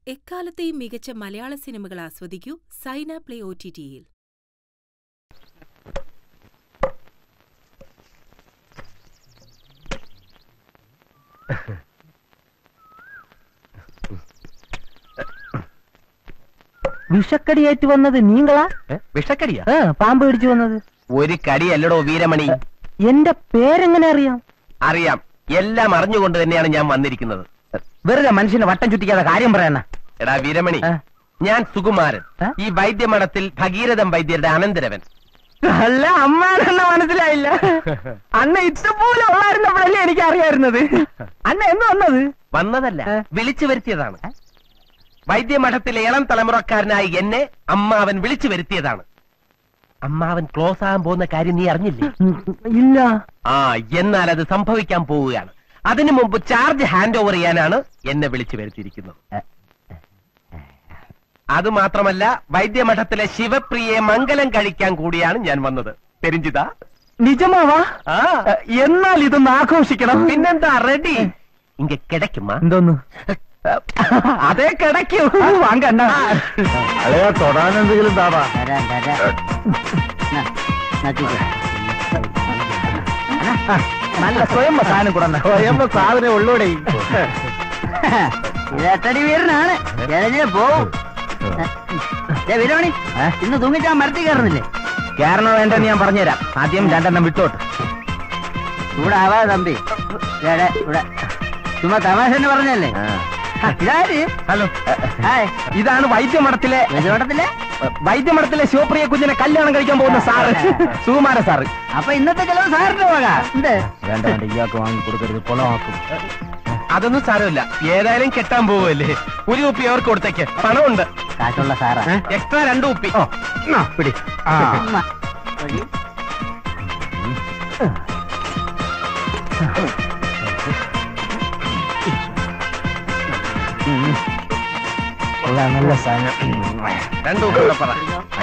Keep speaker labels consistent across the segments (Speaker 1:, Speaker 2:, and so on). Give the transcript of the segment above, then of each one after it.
Speaker 1: എക്കാലത്തെയും മികച്ച മലയാള സിനിമകൾ ആസ്വദിക്കൂ സൈന പ്ലേ ഒ ടി ടിയിൽ
Speaker 2: വിഷക്കടിയേറ്റ് വന്നത് നീങ്ങളാ
Speaker 3: വിഷക്കടിയാ
Speaker 2: ആ, പാമ്പ് പിടിച്ചു വന്നത്
Speaker 3: ഒരു കടിയല്ലടോ വീരമണി
Speaker 2: എന്റെ പേരെങ്ങനെ അറിയാം
Speaker 3: അറിയാം എല്ലാം അറിഞ്ഞുകൊണ്ട് തന്നെയാണ് ഞാൻ വന്നിരിക്കുന്നത്
Speaker 2: വെറുതെ മനുഷ്യനെ വട്ടം ചുറ്റിക്കാതെ കാര്യം പറയണ
Speaker 3: എടാ വീരമണി
Speaker 2: ആ.
Speaker 3: ഞാൻ സുകുമാരൻ
Speaker 2: ആ?
Speaker 3: ഈ വൈദ്യമഠത്തിൽ ഭഗീരഥൻ വൈദ്യരുടെ അനന്തരവൻ
Speaker 2: അല്ല അമ്മാനെന്ന മനസ്സിലായില്ല അന്ന് ഇഷ്ടപോലെ ഉള്ളായിരുന്നപ്പോഴല്ലേ എനിക്ക് അറിയായിരുന്നത് അന്ന എന്ന് വന്നത്
Speaker 3: വന്നതല്ല
Speaker 2: ആ.
Speaker 3: വിളിച്ചു വരുത്തിയതാണ് വൈദ്യമഠത്തിലെ ഇളം തലമുറക്കാരനായി എന്നെ അമ്മാവൻ വിളിച്ചു വരുത്തിയതാണ് അമ്മാവൻ ക്ലോസ് ആകാൻ പോകുന്ന കാര്യം നീ അറിഞ്ഞില്ലേ
Speaker 2: ഇല്ല
Speaker 3: ആ എന്നാൽ അത് സംഭവിക്കാൻ പോവുകയാണ് അതിനു മുമ്പ് ചാർജ് ഹാൻഡ് ഓവർ ചെയ്യാനാണ് എന്നെ വിളിച്ചു വരുത്തിയിരിക്കുന്നത് അത് മാത്രമല്ല വൈദ്യമഠത്തിലെ ശിവപ്രിയെ മംഗലം കഴിക്കാൻ കൂടിയാണ് ഞാൻ വന്നത് തെരിഞ്ചിത
Speaker 2: നിജമാവാ
Speaker 3: ആ
Speaker 2: എന്നാൽ ഇതൊന്ന് ആഘോഷിക്കണം
Speaker 3: പിന്നെന്താ റെഡി ഇങ്ങ കിടക്കുമാ
Speaker 2: എന്തോന്നു അതേ കിടക്കൂ വാങ്ങണ്ട
Speaker 4: അളയാ തൊടാൻ എന്തെങ്കിലും താടാ
Speaker 2: നല്ല സ്വയം സാധനം കൂടെ
Speaker 4: സ്വയം സാധനം ഉള്ളൂടെ
Speaker 5: ഇരട്ടടി വീരനാണ് ഇഴഞ്ഞേ പോവും വീരമണി ഇന്ന് തൂങ്ങിച്ചാ മരത്തിൽ കയറുന്നില്ലേ
Speaker 2: കാരണം വേണ്ടെന്ന് ഞാൻ പറഞ്ഞുതരാം ആദ്യം രണ്ടെണ്ണം വിട്ടോട്ട്
Speaker 5: ഇവിടെ ആവാ തമ്പി ഇവിടെ ഇവിടെ ചുമ്മാ തമാശ എന്ന് പറഞ്ഞല്ലേ ഇതാര്
Speaker 2: ഹലോ
Speaker 5: ഹായ്
Speaker 2: ഇതാണ് വൈദ്യമഠത്തിലെ
Speaker 5: യജമാനത്തിലെ
Speaker 2: വൈദ്യമഠത്തിലെ ശിവപ്രിയ കുഞ്ഞിനെ കല്യാണം കഴിക്കാൻ പോകുന്ന സാറ് സുകുമാര സാറ്
Speaker 5: അപ്പൊ ഇന്നത്തെ ചെലവ് സാറിന്റെ വക എന്ത്
Speaker 2: വേണ്ട വേണ്ട ഇയാൾക്ക് വാങ്ങി കൊടുക്കരുത് കുളമാക്കും
Speaker 3: അതൊന്നും സാരമില്ല ഏതായാലും കെട്ടാൻ പോവല്ലേ ഒരു കുപ്പി അവർക്ക് കൊടുത്തേക്ക് പണമുണ്ട്
Speaker 5: കാശുള്ള സാറാ
Speaker 3: എക്സ്ട്രാ രണ്ട് കുപ്പി
Speaker 2: പിടി
Speaker 5: ഉമ്മ. വഴി.
Speaker 2: നല്ല സാധനം
Speaker 3: രണ്ട് കുപ്പി കൂടെ പറ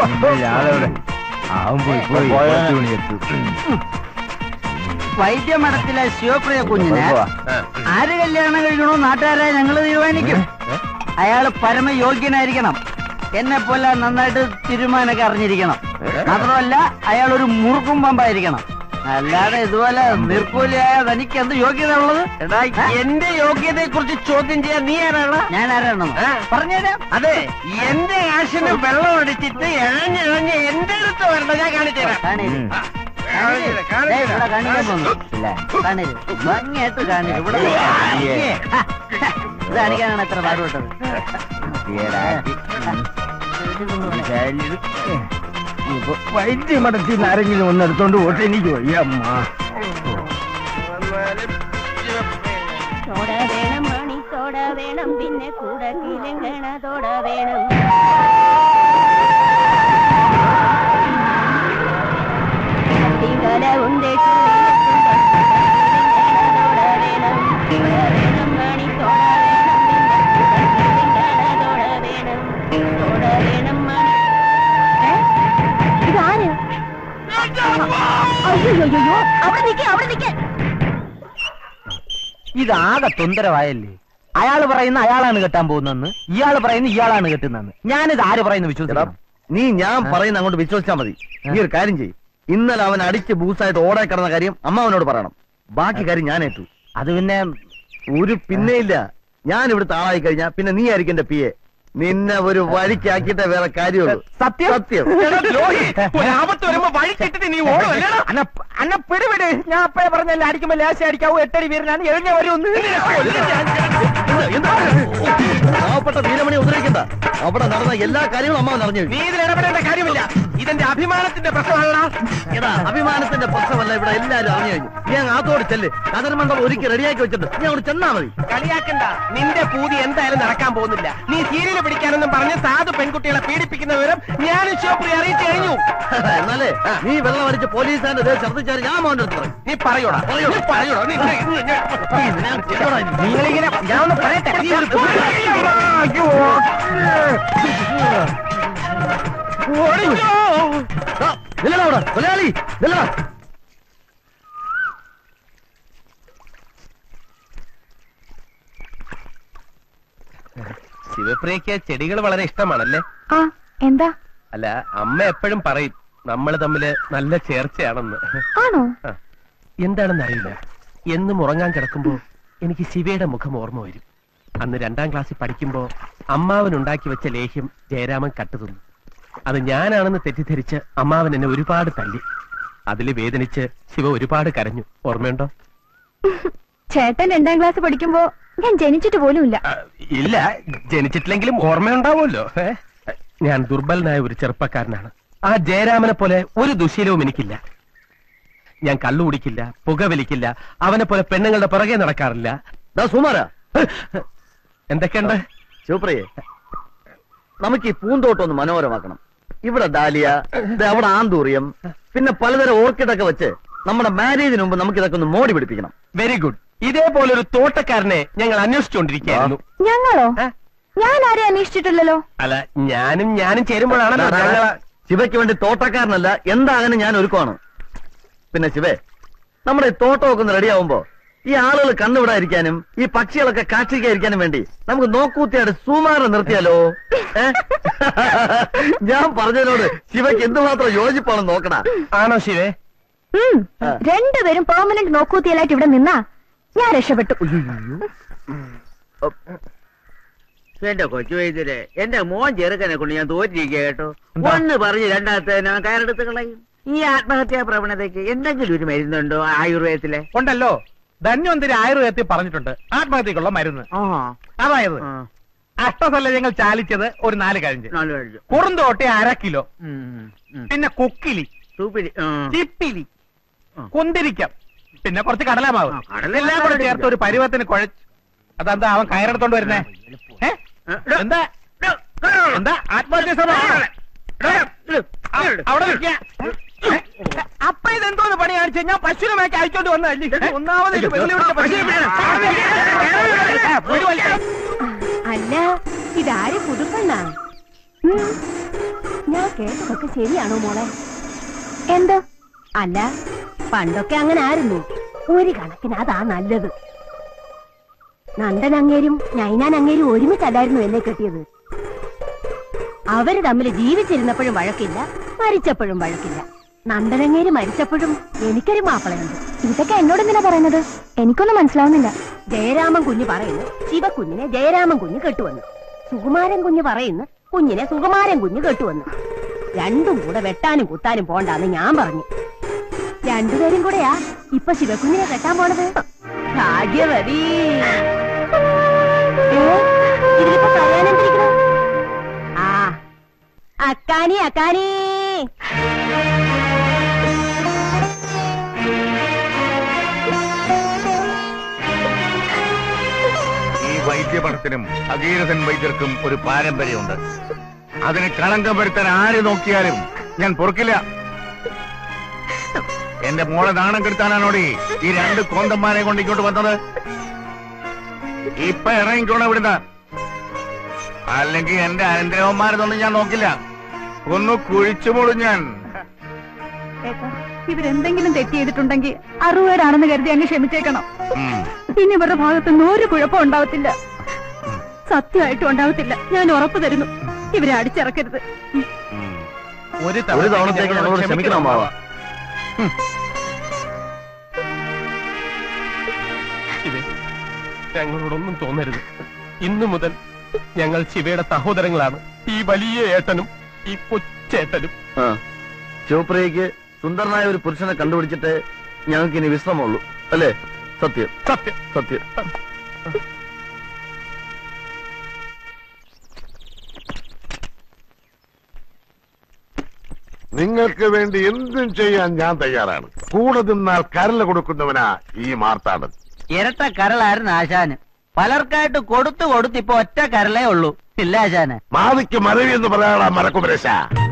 Speaker 5: വൈദ്യമഠത്തിലെ ശിവപ്രിയ കുഞ്ഞിനെ
Speaker 3: ആ.
Speaker 5: ആര് കല്യാണം കഴിക്കണോ നാട്ടുകാരെ ഞങ്ങൾ തീരുമാനിക്കും അയാള് പരമയോഗ്യനായിരിക്കണം എന്നെ പോലെ നന്നായിട്ട് തീരുമാനമൊക്കെ അറിഞ്ഞിരിക്കണം മാത്രമല്ല അയാൾ ഒരു മുറുക്കും പമ്പായിരിക്കണം അല്ലാതെ ഇതുപോലെ നിർക്കൂലിയായ തനിക്ക് എന്ത് യോഗ്യത ഉള്ളത്
Speaker 3: എടാ എന്റെ യോഗ്യതയെ കുറിച്ച് ചോദ്യം ചെയ്യാൻ നീ ആരാണ്
Speaker 5: ഞാൻ ആരാണെന്നോ
Speaker 3: ആ.
Speaker 5: പറഞ്ഞുതരാം
Speaker 3: അതെ എന്റെ കാശിന് വെള്ളം അടിച്ചിട്ട് ഇഴഞ്ഞിഴഞ്ഞ് എന്റെ അടുത്ത് വരണ്ട ഞാൻ കാണിച്ചു തരാം
Speaker 5: കാണീര്.
Speaker 3: ആ, കാണിച്ചു തരാം,
Speaker 5: ദേ,
Speaker 3: കാണിച്ചു
Speaker 5: ഇവിടെ
Speaker 3: തരാം.
Speaker 5: കാണിക്കാൻ പോകുന്നു കാണീര് ഭംഗിയായിട്ട് കാണീര് ഇവിടെ ഇത് കാണിക്കാനാണ് എത്ര പാടുപെട്ടത്
Speaker 2: വൈദ്യമഠത്തിൽ നിന്ന് ആരെങ്കിലും ഒന്ന് എടുത്തോണ്ട് പോട്ടെ എനിക്ക് വയ്യമ്മ
Speaker 6: തോട വേണം മണി തോട വേണം പിന്നെ കൂടെ കിലങ്കണ തോട വേണം തികല ഉണ്ട് തോട വേണം തോട വേണം മണി തോട വേണം പിന്നെ കൂടെ കിലങ്കണ തോട വേണം തോട വേണം മണി ഇതാര് അയ്യോ അവിടെ നിൽക്കേ അവിടെ നിൽക്കേ
Speaker 2: ഇതാകെ തൊന്തരവായല്ലേ അയാള് പറയുന്ന അയാളാണ് കെട്ടാൻ പോകുന്നെന്ന് ഇയാള് പറയുന്ന ഇയാളാണ് കെട്ടുന്നെന്ന് ഞാനിത് ആര് പറയുന്നു
Speaker 4: എടാ
Speaker 2: വിശ്വസിക്കണം
Speaker 4: നീ ഞാൻ പറയുന്ന അങ്ങോട്ട് വിശ്വസിച്ചാ മതി നീ ഒരു കാര്യം ചെയ്യ് ഇന്നലെ അവൻ അടിച്ച് ബൂസായിട്ട് ഓടാൻ കിടന്ന കാര്യം അമ്മാവനോട് പറയണം ബാക്കി കാര്യം ഞാൻ ഏറ്റു
Speaker 2: അത് പിന്നെ
Speaker 4: ഒരു പിന്നെ ഇല്ല ഞാൻ ഇവിടുത്തെ ആളായി കഴിഞ്ഞാ പിന്നെ നീ ആയിരിക്കും എന്റെ പി എ നിന്നെ ഒരു വഴിക്കാക്കിയിട്ടേ വേറെ കാര്യമുള്ളൂ
Speaker 2: സത്യം
Speaker 4: സത്യം
Speaker 3: എടാ, ദ്രോഹി, ഒരാപത്ത് വരുമ്പോ വഴി കെട്ടിട്ട് നീ ഓടുമല്ലേടാ
Speaker 2: അന്ന അന്ന പിടിവിട് ഞാൻ അപ്പഴേ പറഞ്ഞല്ലേ അടിക്കുമ്പോ ലേശം അടിക്കാവൂ എട്ടടി വീരനാണ് എഴുന്ന വരുമെന്ന്
Speaker 4: എന്താ? പാവപ്പെട്ട വീരമണി ഉപദ്രവിക്കണ്ട അവിടെ നടന്ന എല്ലാ കാര്യങ്ങളും അമ്മാവൻ അറിഞ്ഞു
Speaker 3: നീ ഇതിൽ ഇടപെടേണ്ട കാര്യമില്ല ഇതെന്റെ അഭിമാനത്തിന്റെ പ്രശ്നമാണല്ലോ
Speaker 4: എടാ അഭിമാനത്തിന്റെ പ്രശ്നമല്ല ഇവിടെ എല്ലാരും അറിഞ്ഞു കഴിഞ്ഞു നീ അങ്ങ് ആത്തോട് ചെല്ല് കഥനമണ്ഡലം ഒരുക്കി റെഡിയാക്കി വെച്ചിട്ട് നീ അവിടെ ചെന്നാ മതി
Speaker 3: കളിയാക്കണ്ട നിന്റെ പൂതി എന്തായാലും നടക്കാൻ പോകുന്നില്ല നീ സീരിയൽ പിടിക്കാനെന്നും പറഞ്ഞ് സാധു പെൺകുട്ടികളെ പീഡിപ്പിക്കുന്ന വിവരം ഞാനും ശിവപ്രിയ അറിയിച്ചു കഴിഞ്ഞു
Speaker 4: എന്നാലേ നീ വെള്ളം അടിച്ച് പോലീസുകാരന്റെ ദേ ഛർദ്ദിച്ചാൽ ഞാൻ മോന്റെ അടുത്ത് പറയും
Speaker 3: നീ പറയൂടാ നീ പറയൂടാ നീ
Speaker 2: നിങ്ങളിങ്ങനെ ഞാൻ ഒന്ന് പറയട്ടെ
Speaker 4: ആ, നില്ലെടാ അവിടെ കൊലയാളി നില്ലടാ
Speaker 3: ശിവപ്രിയക്ക് ചെടികൾ വളരെ ഇഷ്ടമാണല്ലേ
Speaker 7: ആ എന്താ
Speaker 3: അല്ല അമ്മ എപ്പോഴും പറയും നമ്മൾ തമ്മില് നല്ല ചേർച്ചയാണെന്ന്
Speaker 7: ആണോ
Speaker 3: ആ. എന്താണെന്ന് അറിയില്ല എന്നും ഉറങ്ങാൻ കിടക്കുമ്പോ എനിക്ക് ശിവയുടെ മുഖം ഓർമ്മ വരും അന്ന് രണ്ടാം ക്ലാസ്സിൽ പഠിക്കുമ്പോ അമ്മാവൻ ഉണ്ടാക്കി വെച്ച ലേഹ്യം ജയരാമൻ കട്ടുതിന്നു അത് ഞാനാണെന്ന് തെറ്റിദ്ധരിച്ച് അമ്മാവൻ എന്നെ ഒരുപാട് തല്ലി അതിൽ വേദനിച്ച് ശിവ ഒരുപാട് കരഞ്ഞു ഓർമ്മയുണ്ടോ
Speaker 7: ചേട്ടൻ രണ്ടാം ക്ലാസ് പഠിക്കുമ്പോ ഞാൻ ജനിച്ചിട്ട് പോലുമില്ല
Speaker 3: ആ, ഇല്ല ജനിച്ചിട്ടില്ലെങ്കിലും ഓർമ്മയുണ്ടാവുമല്ലോ ഏ? ഞാൻ ദുർബലനായ ഒരു ചെറുപ്പക്കാരനാണ് ആ ജയരാമനെ പോലെ ഒരു ദുശീലവും എനിക്കില്ല ഞാൻ കള്ളു കുടിക്കില്ല പുകവലിക്കില്ല അവനെ പോലെ പെണ്ണുങ്ങളുടെ പുറകെ നടക്കാറില്ല
Speaker 4: ദാ സുമാര
Speaker 3: എന്തൊക്കെയുണ്ട്
Speaker 4: ശിവപ്രിയെ നമുക്ക് ഈ പൂന്തോട്ടം ഒന്ന് മനോഹരമാക്കണം ഇവിടെ ഡാലിയ ദേ അവിടെ ആന്തൂറിയം പിന്നെ പലതരം ഓർക്കിഡൊക്കെ വെച്ച് നമ്മുടെ മാരേജിന് മുമ്പ് നമുക്ക് ഇതൊക്കെ ഒന്ന് മോടി പിടിപ്പിക്കണം
Speaker 3: വെരി ഗുഡ് ഇതേപോലെ ഒരു തോട്ടക്കാരനെ ഞങ്ങൾ അന്വേഷിച്ചുകൊണ്ടിരിക്കുകയായിരുന്നു
Speaker 7: ഞങ്ങളോ
Speaker 3: ഏ?
Speaker 7: ഞാൻ ആരെയും അന്വേഷിച്ചിട്ടില്ലല്ലോ
Speaker 3: അല്ല ഞാനും ഞാനും ചേരുമ്പോഴാണല്ലോ
Speaker 4: ദാ, ദാ,
Speaker 3: ഞങ്ങൾ
Speaker 4: ദാ. ശിവയ്ക്ക് വേണ്ടി തോട്ടക്കാരനല്ല എന്താകാനും ഞാൻ ഒരുക്കുവാണ് പിന്നെ ശിവേ നമ്മുടെ ഈ തോട്ടമൊക്കെ ഒന്ന് റെഡിയാവുമ്പോ ഈ ആളുകൾ കണ്ണുവിടാതിരിക്കാനും ഈ പക്ഷികളൊക്കെ കാക്ഷിക്കാതിരിക്കാനും വേണ്ടി നമുക്ക് നോക്കൂത്തിയായിട്ട് സുമാരം നിർത്തിയാലോ ഏ? ഞാൻ പറഞ്ഞതിനോട് ശിവയ്ക്ക് എന്തുമാത്രം യോജിപ്പാണെന്ന് നോക്കണ
Speaker 3: ആണോ ശിവേ
Speaker 7: ഉം.
Speaker 4: ആ.
Speaker 7: രണ്ടുപേരും പെർമനന്റ് നോക്കൂത്തിയലായിട്ട് ഇവിടെ നിന്നാ ഞാൻ രക്ഷപ്പെട്ടു
Speaker 5: എന്റെ കൊച്ചു വൈദ്യരെ എന്റെ മോൻ ചെറുക്കനെ കൊണ്ട് ഞാൻ തോറ്റിരിക്കുക കേട്ടോ ഒന്ന് പറഞ്ഞ് രണ്ടാമത്തെ ഞാൻ കയറെടുത്ത് കളയും ഈ ആത്മഹത്യാ പ്രവണതയ്ക്ക് എന്തെങ്കിലും ഒരു മരുന്നുണ്ടോ ആയുർവേദത്തിലെ
Speaker 2: ഉണ്ടല്ലോ ധന്വന്തിരി ആയുർവേദത്തിൽ പറഞ്ഞിട്ടുണ്ട് ആത്മഹത്യക്കുള്ള മരുന്ന്
Speaker 5: ആ
Speaker 2: അതായത്
Speaker 5: ആ,
Speaker 2: അഷ്ടസല്ലജങ്ങൾ ചാലിച്ചത് ഒരു നാല് കഴിഞ്ഞ്
Speaker 5: നല്ല കാര്യം.
Speaker 2: കുറുന്തോട്ടി അര കിലോ
Speaker 5: ഉം, ഉം.
Speaker 2: പിന്നെ കുക്കിലി
Speaker 5: സൂപ്പിരി ആ.
Speaker 2: ചിപ്പിലി
Speaker 5: ആ.
Speaker 2: കുന്തിരിക്കം പിന്നെ കുറച്ച് കടലമാവ്
Speaker 5: ആ, കടലമാവ്
Speaker 2: എല്ലാം കൂടെ ചേർത്ത് ഒരു പരുവത്തിന് കുഴച്ച് അതെന്താ അവൻ കയറെടുത്തോണ്ട് വരുന്നേ ഏ? എന്താ എന്താ ആത്മഹത്യ ശ്രമം അവിടെ നിൽക്കുക അപ്പൊ ഇതെന്തോന്ന് പണി കാണിച്ചു ഞാൻ പശുവിനെ മേക്ക് അയച്ചോണ്ട് വന്നതല്ലേ ഒന്നാമത് ഇത് വെള്ളി പിടിച്ച പശുവിനെ ഒരു വലിയ-
Speaker 6: അല്ല ഇതാര് പുതുപ്പെണ്ണാ
Speaker 7: ഉം.
Speaker 6: ഞാൻ കേട്ടതൊക്കെ ശരിയാണോ മോളെ
Speaker 7: എന്ത്
Speaker 6: അല്ല പണ്ടൊക്കെ അങ്ങനെ ആയിരുന്നു ഒരു കണക്കിന് അതാ നല്ലത് നന്ദൻ അങ്ങേരും നൈനാൻ അങ്ങേരും ഒരുമിച്ചല്ലായിരുന്നു എന്നെ കെട്ടിയത് അവര് തമ്മിൽ ജീവിച്ചിരുന്നപ്പോഴും വഴക്കില്ല മരിച്ചപ്പോഴും വഴക്കില്ല നന്ദനങ്ങേര് മരിച്ചപ്പോഴും എനിക്കൊരു മാപ്പിളയുണ്ട്
Speaker 7: ഇതൊക്കെ എന്നോട് എന്തിനാ പറയുന്നത് എനിക്കൊന്നും മനസ്സിലാവുന്നില്ല
Speaker 6: ജയരാമൻ കുഞ്ഞ് പറയുന്നു ശിവക്കുഞ്ഞിനെ ജയരാമൻ കുഞ്ഞ് കെട്ടുവന്നു സുകുമാരൻ കുഞ്ഞ് പറയുന്നു കുഞ്ഞിനെ സുകുമാരൻ കുഞ്ഞ് കെട്ടുവന്നു രണ്ടും കൂടെ വെട്ടാനും കുത്താനും പോണ്ടാന്ന് ഞാൻ പറഞ്ഞു രണ്ടുപേരും കൂടെയാ ഇപ്പൊ ശിവക്കുഞ്ഞിനെ കെട്ടാൻ പോണത് ഭാഗ്യവതി ഏ? ഇതിലിപ്പോ പറയാനെന്തിരിക്കണു ആ അക്കാനി അക്കാനി
Speaker 8: ഈ വൈദ്യപഠത്തിനും ഭഗീരഥൻ വൈദ്യർക്കും ഒരു പാരമ്പര്യമുണ്ട് അതിന് കളങ്കം വരുത്താൻ ആര് നോക്കിയാലും ഞാൻ പൊറുക്കില്ല എന്റെ മോളെ നാണം കെടുത്താനാണോടി ഈ രണ്ട് കോന്തന്മാരെ കൊണ്ട് ഇങ്ങോട്ട് വന്നത് ഇപ്പൊ ഇറങ്ങിക്കോണം ഇവിടുന്ന് അല്ലെങ്കിൽ എന്റെ അനന്തരവന്മാരതൊന്നും ഞാൻ നോക്കില്ല ഒന്ന് കുഴിച്ചുമൂടും ഞാൻ
Speaker 7: ഇവരെന്തെങ്കിലും തെറ്റ് ചെയ്തിട്ടുണ്ടെങ്കിൽ അറുപേരാണെന്ന് കരുതി അങ്ങ് ക്ഷമിച്ചേക്കണം
Speaker 8: ഉം.
Speaker 7: ഇനി ഇവരുടെ ഭാഗത്തുനിന്ന് ഒരു കുഴപ്പം ഉണ്ടാവത്തില്ല സത്യമായിട്ടും ഉണ്ടാവത്തില്ല ഞാൻ ഉറപ്പു തരുന്നു ഇവരെ അടിച്ചിറക്കരുത്
Speaker 8: ഉം.
Speaker 3: ഒരു
Speaker 4: ഒരു തവണത്തേക്ക് ഞങ്ങളോട് ക്ഷമിക്കണം അമ്മാവ
Speaker 3: ശിവേ, ഞങ്ങളോടൊന്നും തോന്നരുത് ഇന്നു മുതൽ ഞങ്ങൾ ശിവയുടെ സഹോദരങ്ങളാണ് ഈ വലിയ ഏട്ടനും ഈ കൊച്ചേട്ടനും
Speaker 4: ആ. ശിവപ്രിയക്ക് സുന്ദരനായ ഒരു പുരുഷനെ കണ്ടുപിടിച്ചിട്ട് ഞങ്ങൾക്ക് ഇനി വിശ്രമമുള്ളൂ അല്ലേ സത്യം
Speaker 3: സത്യം
Speaker 4: സത്യം
Speaker 8: നിങ്ങൾക്ക് വേണ്ടി എന്തും ചെയ്യാൻ ഞാൻ തയ്യാറാണ് കൂടെ നിന്നാൽ കരല കൊടുക്കുന്നവനാ ഈ മാർത്താണ്ഡൻ
Speaker 5: ഇരട്ട കരളായിരുന്നു ആശാന് പലർക്കായിട്ട് കൊടുത്തു കൊടുത്ത് ഇപ്പൊ ഒറ്റ കരളേ ഉള്ളൂ ഇല്ല ആശാന്
Speaker 8: മാവിക്ക് മറവി എന്ന് പറയാനാ മരക്കുമരശ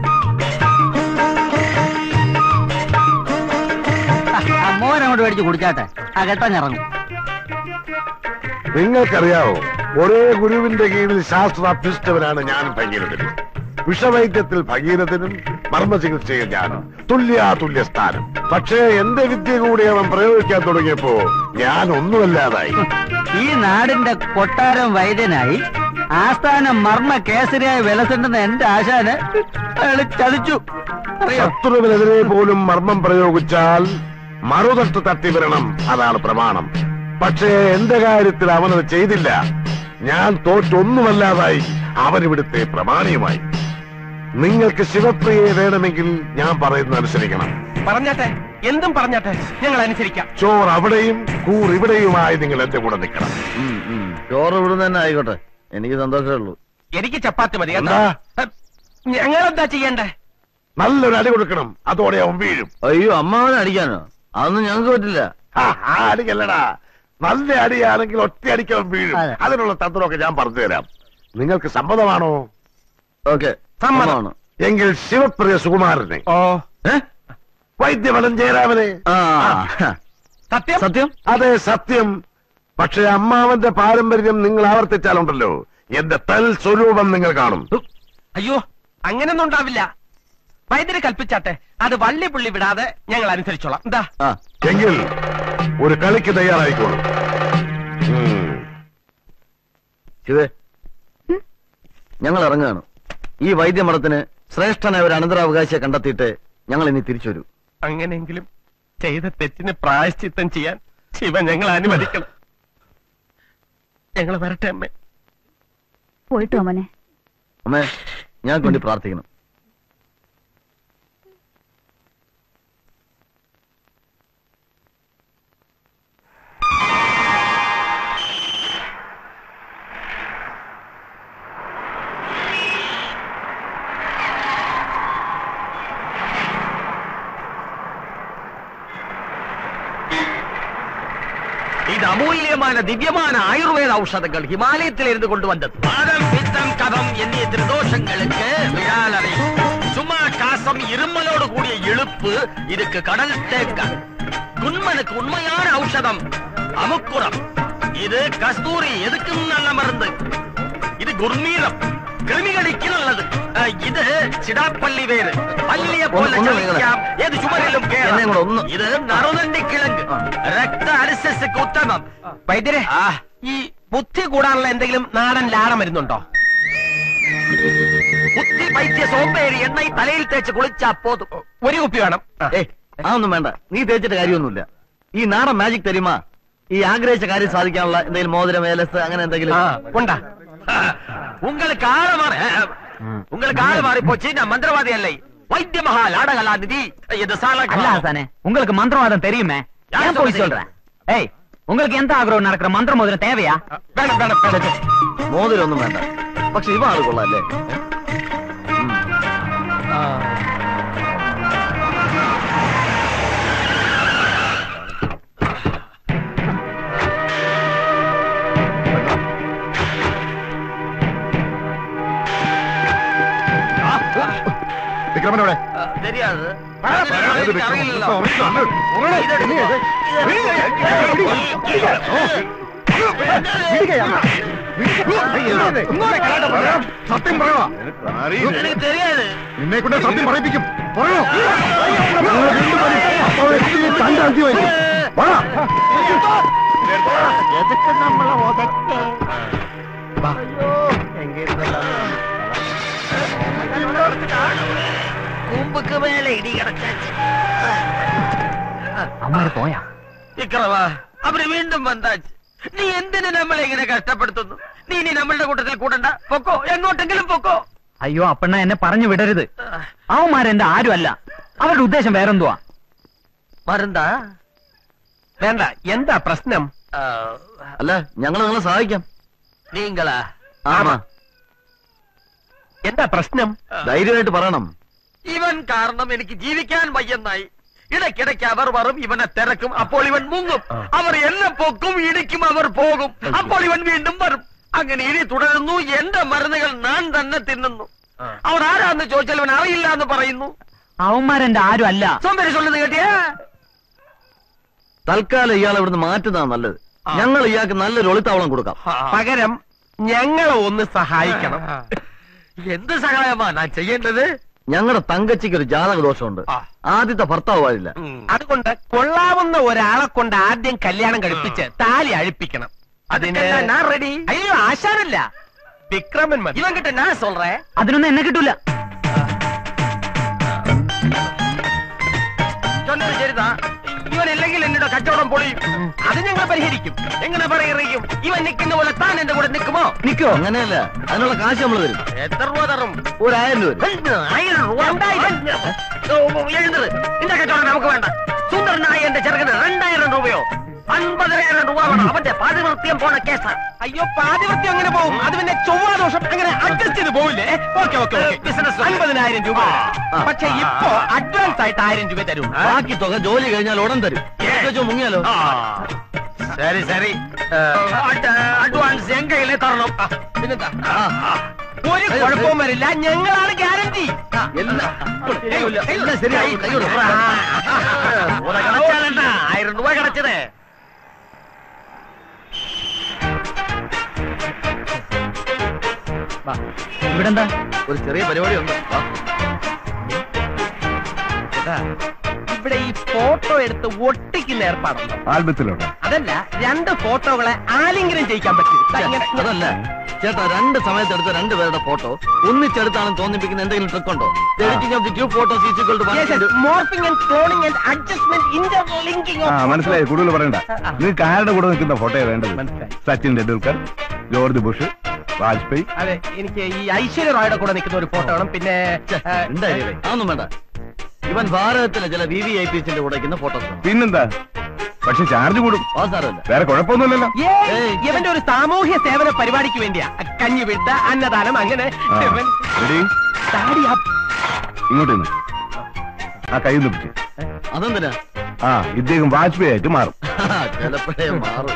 Speaker 5: മോൻ അങ്ങോട്ട് മേടിച്ച് കുടിച്ചാട്ടെ ആ കെട്ടഞ്ഞിറങ്ങും
Speaker 8: നിങ്ങൾക്കറിയാവോ ഒരേ ഗുരുവിന്റെ കീഴിൽ ശാസ്ത്ര അഭ്യസ്തവനാണ് ഞാനും ഭഗീരഥനും വിഷവൈദ്യത്തിൽ ഭഗീരഥനും മർമ്മചികിത്സയിൽ ഞാനും തുല്യാതുല്യ സ്ഥാനം പക്ഷേ എന്റെ വിദ്യ കൂടി അവൻ പ്രയോഗിക്കാൻ തുടങ്ങിയപ്പോ ഞാൻ ഒന്നുമല്ലാതായി
Speaker 5: ഈ നാടിന്റെ കൊട്ടാരം വൈദ്യനായി ആസ്ഥാനം മർമ്മ കേസരിയായ വിലസുണ്ടെന്ന് എന്റെ ആശാന് അയാള് ചതിച്ചു അറിയോ
Speaker 8: ശത്രുവിനെതിരെ പോലും മർമ്മം പ്രയോഗിച്ചാൽ മറുതട്ട് തട്ടി വരണം അതാണ് പ്രമാണം പക്ഷേ എന്റെ കാര്യത്തിൽ അവനത് ചെയ്തില്ല ഞാൻ തോറ്റൊന്നുമല്ലാതായി അവനിവിടുത്തെ പ്രമാണിയുമായി നിങ്ങൾക്ക് ശിവപ്രിയയെ വേണമെങ്കിൽ ഞാൻ പറയുന്നത് അനുസരിക്കണം
Speaker 3: പറഞ്ഞാട്ടെ എന്തും പറഞ്ഞാട്ടെ ഞങ്ങൾ അനുസരിക്കാം
Speaker 8: ചോർ അവിടെയും കൂർ ഇവിടെയുമായി നിങ്ങൾ എന്റെ കൂടെ നിൽക്കണം
Speaker 4: ഉം, ഉം. ചോറ് ഇവിടുന്ന് തന്നെ ആയിക്കോട്ടെ എനിക്ക് സന്തോഷമേ ഉള്ളൂ
Speaker 3: എനിക്ക് ചപ്പാത്തി മതി കേട്ടോ
Speaker 8: എന്താ?
Speaker 3: ഞങ്ങൾ എന്താ ചെയ്യണ്ടേ
Speaker 8: നല്ലൊരു അടി കൊടുക്കണം അതോടെ അവൻ വീഴും
Speaker 4: അയ്യോ അമ്മാവനെ അടിക്കാനോ അതൊന്നും ഞങ്ങൾക്ക് പറ്റില്ല
Speaker 8: ആ, ആ അടിക്കല്ലടാ നല്ല അടിയാണെങ്കിൽ ഒറ്റ അടിക്ക് അവൻ വീഴും
Speaker 5: അതെ.
Speaker 8: അതിനുള്ള തന്ത്രമൊക്കെ ഞാൻ പറഞ്ഞു തരാം നിങ്ങൾക്ക് സമ്മതമാണോ
Speaker 4: ഓക്കെ
Speaker 3: സമ്മതം.
Speaker 8: എങ്കിൽ ശിവപ്രിയ സുകുമാരനെ
Speaker 3: ഓ
Speaker 8: വൈദ്യമലൻ ജയരാമനെ
Speaker 4: ആ
Speaker 3: സത്യം
Speaker 4: സത്യം
Speaker 8: അതെ സത്യം പക്ഷെ അമ്മാവന്റെ പാരമ്പര്യം നിങ്ങൾ ആവർത്തിച്ചാലുണ്ടല്ലോ എന്റെ തൽ സ്വരൂപം നിങ്ങൾ കാണും
Speaker 3: അയ്യോ അങ്ങനെയൊന്നും ഉണ്ടാവില്ല വൈദ്യര് കൽപ്പിച്ചാട്ടെ അത് വള്ളി പുള്ളി വിടാതെ ഞങ്ങൾ അനുസരിച്ചോളാം എന്താ
Speaker 4: ആ
Speaker 8: എങ്കിൽ ഒരു കളിക്ക് തയ്യാറായിക്കോളൂ ഉം.
Speaker 4: ശിവേ ഞങ്ങൾ ഇറങ്ങുകയാണ് ഈ വൈദ്യമഠത്തിന് ശ്രേഷ്ഠനായ ഒരു അനന്തരാവകാശിയെ കണ്ടെത്തിയിട്ട് ഞങ്ങൾ ഇനി തിരിച്ചു വരൂ
Speaker 3: അങ്ങനെയെങ്കിലും ചെയ്ത തെറ്റിന് പ്രായശ്ചിത്തം ചെയ്യാൻ ശിവ ഞങ്ങൾ അനുവദിക്കണം ഞങ്ങൾ വരട്ടെ അമ്മേ
Speaker 7: പോയിട്ട് അമ്മനെ
Speaker 4: അമ്മേ ഞങ്ങൾക്ക് വേണ്ടി പ്രാർത്ഥിക്കണം
Speaker 9: ഇത് അമൂല്യமான ദിവ്യமான ആയുർവേദ ഔഷധങ്ങൾ ഹിമാലയത്തിലിருந்து കൊണ്ടുവന്നത് வாதம் பித்தம் கபம் என்னிய திருதோஷங்களுக்கு விழாலறை சும்மா காசம் இருமலோடு கூடிய இழுப்பு இதுக்கு கடல் தேக்கம் குன்மனுக்கு உண்மையான ஔஷதம் அமுக்குரம் இது கஸ்தூரி எதுக்கும் நல்ல மருந்து இது குர்மீரம் கிருமிகளுக்கு நல்லது அஹ், இது சிடாப்பள்ளி வேறு பள்ளிய போல
Speaker 4: ഒന്ന് ഒന്ന്
Speaker 9: ചലിക്കാം ഏത് ചുമരിലും കേറാം.
Speaker 4: എന്നെ കൂടെ ഒന്ന്
Speaker 9: ഇത് നറുതണ്ടി കിഴങ്ങ് രക്ത അരിസസ്ക്ക് ഉത്തമം
Speaker 3: വൈദ്യരെ
Speaker 9: ആ
Speaker 3: ഈ ബുദ്ധി കൂടാനുള്ള എന്തെങ്കിലും നാടൻ ലാടം വരുന്നുണ്ടോ
Speaker 9: ബുദ്ധി പൈത്യ സോമ്പേരി എണ്ണ തലയിൽ തേച്ച് കുളിച്ചാ പോതും
Speaker 3: ഒരു കുപ്പി വേണം ആ.
Speaker 4: ഏ അതൊന്നും വേണ്ട നീ തേച്ചിട്ട് കാര്യമൊന്നുമില്ല ഈ നാടൻ മാജിക് തരുമാ ഈ ആഗ്രഹിച്ച കാര്യം സാധിക്കാനുള്ള എന്തെങ്കിലും മോതിരം ഏലസ് അങ്ങനെ എന്തെങ്കിലും
Speaker 3: ആ കൊണ്ടാ
Speaker 9: உங்களுக்கு ஆள மாறி உங்களுக்கு ஆள மாறி போச்சு நான் மந்திரவாதி அல்ல வைத்திய மகா லாடகலா நிதி இது சால
Speaker 5: அல்ல ஆசானே உங்களுக்கு மந்திரவாதம் தெரியுமே
Speaker 9: யார்
Speaker 5: ஏன் போய்
Speaker 9: சொல்றது?
Speaker 5: சொல்றேன் ஏய் உங்களுக்கு எந்த ஆഗ്രഹம் நடக்கிற மந்திர மோதிரம் தேவையா
Speaker 3: വേണം വേണം വേണം
Speaker 4: മോതിരം ഒന്നും വേണ്ട പക്ഷെ ഇവ ആള് കൊള്ളാല്ലേ
Speaker 8: വിക്രമനോടെ
Speaker 9: தெரியாது
Speaker 8: ഏത് വിക്രമൻ?
Speaker 9: അറിയില്ലല്ലോ.
Speaker 8: സത്യം പറയണോ
Speaker 9: எனக்கு தெரியாது
Speaker 8: നിന്നെ കൊണ്ട് സത്യം പറയിപ്പിക്കും പറയണോ അപ്പോൾ എനിക്ക് കണ്ടാക്കി വരും പറ
Speaker 6: എതൊക്കെ നമ്മളെ ഒതക്കെ
Speaker 9: கூம்புக்கு மேல இடி கிடச்சாச்சு
Speaker 5: അമ്മാര് പോയാ
Speaker 9: വിക്രമാ അവര് വീണ്ടും വന്നാച്ച് നീ എന്തിനു നമ്മളെ ഇങ്ങനെ കഷ്ടപ്പെടുത്തുന്നു നീ ഇനി നമ്മളുടെ കൂട്ടത്തിൽ കൂടണ്ട പൊക്കോ എങ്ങോട്ടെങ്കിലും പൊക്കോ
Speaker 5: അയ്യോ അപ്പണ്ണ എന്നെ പറഞ്ഞു വിടരുത് അവന്മാരെന്റെ ആരും അല്ല അവരുടെ ഉദ്ദേശം വേറെന്തുവാ
Speaker 9: മരുന്നാ
Speaker 3: വേണ്ട എന്താ പ്രശ്നം
Speaker 4: അല്ല ഞങ്ങൾ നിങ്ങളെ സഹായിക്കാം
Speaker 9: നീങ്ങളാ
Speaker 4: ആമാ
Speaker 3: എന്താ പ്രശ്നം
Speaker 4: ധൈര്യമായിട്ട് പറയണം
Speaker 9: ഇവൻ കാരണം എനിക്ക് ജീവിക്കാൻ വയ്യെന്നായി ഇടയ്ക്കിടയ്ക്ക് അവർ വരും ഇവനെ തിരക്കും അപ്പോൾ ഇവൻ മുങ്ങും അവർ എന്നെ പൊക്കും ഇടിക്കും അവർ പോകും അപ്പോൾ ഇവൻ വീണ്ടും വരും അങ്ങനെ ഇനി തുടരുന്നു എന്റെ മരുന്നുകൾ ഞാൻ തന്നെ തിന്നുന്നു അവർ ആരാന്ന് ചോദിച്ചാൽ ഇവൻ അറിയില്ല എന്ന് പറയുന്നു
Speaker 5: അവന്മാരെന്റെ ആരും അല്ല
Speaker 9: സോമ്പേരി ചൊല്ലുന്നത് കേട്ടിയാ
Speaker 4: തൽക്കാലം ഇയാളെ ഇവിടുന്ന് മാറ്റുന്നതാ നല്ലത് ഞങ്ങൾ ഇയാൾക്ക് നല്ലൊരു ഒളിത്താവളം കൊടുക്കാം
Speaker 3: പകരം ഞങ്ങളെ ഒന്ന് സഹായിക്കണം
Speaker 9: എന്ത് സഹായമാ ഞാൻ ചെയ്യേണ്ടത്
Speaker 4: ഞങ്ങളുടെ തങ്കച്ചിക്ക് ഒരു ജാതക ദോഷമുണ്ട്
Speaker 9: ആ.
Speaker 4: ആദ്യത്തെ ഭർത്താവ് പാടില്ല
Speaker 3: അതുകൊണ്ട് കൊള്ളാവുന്ന ഒരാളെ കൊണ്ട് ആദ്യം കല്യാണം കഴിപ്പിച്ച് താലി അഴിപ്പിക്കണം അതിന്
Speaker 9: ഞാൻ റെഡി
Speaker 3: അയ്യോ ആശാനല്ല വിക്രമൻ മതി
Speaker 9: இவன் கிட்ட நான் சொல்றேன்
Speaker 5: അതിനൊന്നും എന്നെ കിട്ടൂല
Speaker 9: சொன்னது சரிதான் இவன் இல்லைങ്കിൽ என்னோட கச்சவடம் பொழியும்
Speaker 3: അത് ഞങ്ങൾ പരിഹരിക്കും
Speaker 9: എങ്ങനെ പറയുകയും ഇവൻ നിൽക്കുന്ന പോലെ താൻ എന്റെ കൂടെ നിൽക്കുമോ
Speaker 4: നിക്കോ അങ്ങനെയല്ല അതിനുള്ള കാശ് നമ്മൾ തരും
Speaker 9: എത്ര രൂപ തരും
Speaker 4: ഒരായിരം രൂപ വരും
Speaker 9: ആയിരം രൂപ എഴുന്നത് നിന്റെ കച്ചവടം നമുക്ക് വേണ്ട സുന്ദരനായ എന്റെ ചെറുക്കന് രണ്ടായിരം രൂപയോ അൻപതിനായിരം രൂപ വേണം അവന്റെ പാതിവൃത്യം പോണ കേസാ
Speaker 3: അയ്യോ പാതിവൃത്യം അങ്ങനെ പോകും അത് പിന്നെ ചൊവ്വാദോഷം അങ്ങനെ അഡ്ജസ്റ്റ് ചെയ്ത് പോവില്ലേ ഓക്കെ ഓക്കെ
Speaker 9: ബിസിനസ്
Speaker 3: അൻപതിനായിരം രൂപ
Speaker 4: ആ.
Speaker 3: പക്ഷെ ഇപ്പോ അഡ്വാൻസ് ആയിട്ട് ആയിരം രൂപ തരും
Speaker 4: ബാക്കി തുക ജോലി കഴിഞ്ഞാൽ ഉടൻ തരും വെച്ചോ മുങ്ങിയാലോ
Speaker 9: சரி சரி അഡ്വാൻസ് എൻ കയ്യിലെ തരണം
Speaker 3: പിന്നെന്താ ഒരു കുഴപ്പവും വരില്ല ഞങ്ങളാണ് ഗ്യാരണ്ടി
Speaker 4: എല്ലാം എല്ലാം ശരിയാവും കൈയോട്
Speaker 9: ആയിരം രൂപ കിടച്ചത്
Speaker 5: ഇവിടെ എന്താ
Speaker 4: ഒരു ചെറിയ പരിപാടി ഉണ്ട് വാ.
Speaker 3: ഇവിടെ ഈ ഫോട്ടോ എടുത്ത് ഒട്ടിക്കുന്ന ഏർപ്പാടുണ്ടോ
Speaker 8: ആൽബത്തിലുണ്ട്
Speaker 3: അതല്ല രണ്ട് ഫോട്ടോകളെ ആലിംഗനം ചെയ്യിക്കാൻ പറ്റും ദാ ഇങ്ങനെ
Speaker 4: അതല്ല ചേട്ടാ രണ്ട് സമയത്ത് എടുത്ത രണ്ട് പേരുടെ ഫോട്ടോ ഒന്നിച്ചെടുത്താണെന്ന് തോന്നിപ്പിക്കുന്ന എന്തെങ്കിലും ട്രിക്ക് ഉണ്ടോ editing of the two photos is equal to
Speaker 3: morphing and cloning and adjustment interlinking
Speaker 8: ആ മനസ്സിലായി കൂടുതൽ പറയണ്ട നിങ്ങൾക്ക് ആരുടെ കൂടെ നിൽക്കുന്ന ഫോട്ടോയാ വേണ്ടത്
Speaker 3: മനസ്സിലായി.
Speaker 8: സച്ചിൻ ടെണ്ടുൽക്കർ ജോർജ് ബുഷ് വാജ്പേയി
Speaker 3: അതെ എനിക്ക് ഈ ഐശ്വര്യ റോയുടെ കൂടെ നിൽക്കുന്ന ഒരു ഫോട്ടോ വേണം പിന്നെ ആ,
Speaker 4: എന്തായാലും അതൊന്നും വേണ്ട ഇവൻ ഭാരതത്തിലെ ചില വി വി ഐ പിസിന്റെ കൂടെ നിൽക്കുന്ന ഫോട്ടോസ്
Speaker 8: പിന്നെന്താ പക്ഷെ ചാർജ് കൂടും
Speaker 4: ആ സാരമില്ല
Speaker 8: വേറെ കുഴപ്പമൊന്നുമില്ലല്ലോ
Speaker 3: ഏയ്,
Speaker 4: ഏയ്.
Speaker 3: ഇവന്റെ ഒരു സാമൂഹ്യ സേവന പരിപാടിക്ക് വേണ്ടിയാ കഞ്ഞി വിട്ട അന്നദാനം അങ്ങനെ
Speaker 8: ആ.
Speaker 3: ഇവൻ
Speaker 8: റെഡി
Speaker 3: താടി up.
Speaker 8: ഇങ്ങോട്ട് നിന്ന് ആ കൈ ഒന്ന് പിടിച്ച്
Speaker 4: അതെന്തിനാ
Speaker 8: ആ ഇദ്ദേഹം വാജ്പേയി ആയിട്ട് മാറും
Speaker 4: ചിലപ്പോഴേ മാറും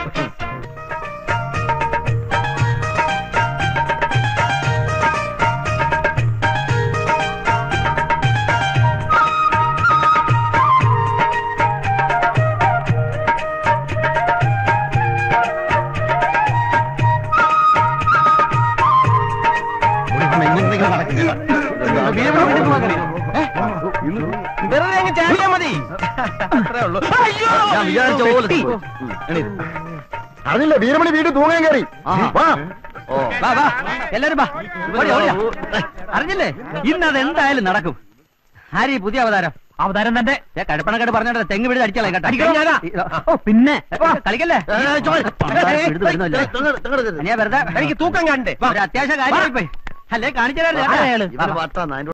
Speaker 3: വെറുതെ അങ്ങ് ചാടിയാ മതി അത്രേ ഉള്ളൂ അയ്യോ
Speaker 4: ഞാൻ വിചാരിച്ച പോലെ
Speaker 3: പെട്ടി.
Speaker 4: സംഭവിച്ചു. ഉം, എണീറ്റ്.
Speaker 8: അറിയില്ല വീരമണി വീട് തൂങ്ങാൻ കയറി
Speaker 4: ആഹാ.
Speaker 8: വാ
Speaker 4: ഓ
Speaker 5: വാ വാ എല്ലാരും വാ ഓടിയാ, ഓടിയാ. അറിഞ്ഞില്ലേ ഇന്ന് അത് എന്തായാലും നടക്കും ആര് ഈ പുതിയ അവതാരം അവതാരം തന്നെ കടപ്പണക്കാട് പറഞ്ഞോട്ടെ തെങ്ങ് വീട് അടിച്ചാലേ
Speaker 3: അടിക്കണം ഞാനാ.
Speaker 5: കേട്ടോ ഓ പിന്നെ വാ, കളിക്കല്ലേ
Speaker 4: ഏ, ഏ, ചോയ്.
Speaker 5: എടുത്ത് വരുന്നില്ല.
Speaker 4: ഏ, തെങ്ങ്, തെങ്ങ് എടുക്കരുത്.
Speaker 5: അനിയാ വെറുതെ
Speaker 3: എനിക്ക് തൂക്കം കണ്ടേ
Speaker 5: ഒരു അത്യാവശ്യ കാര്യമായി പോയി അല്ലേ കാണിച്ചു തരാം
Speaker 4: ഇവന് വട്ടാന്ന്, അതിന്റെ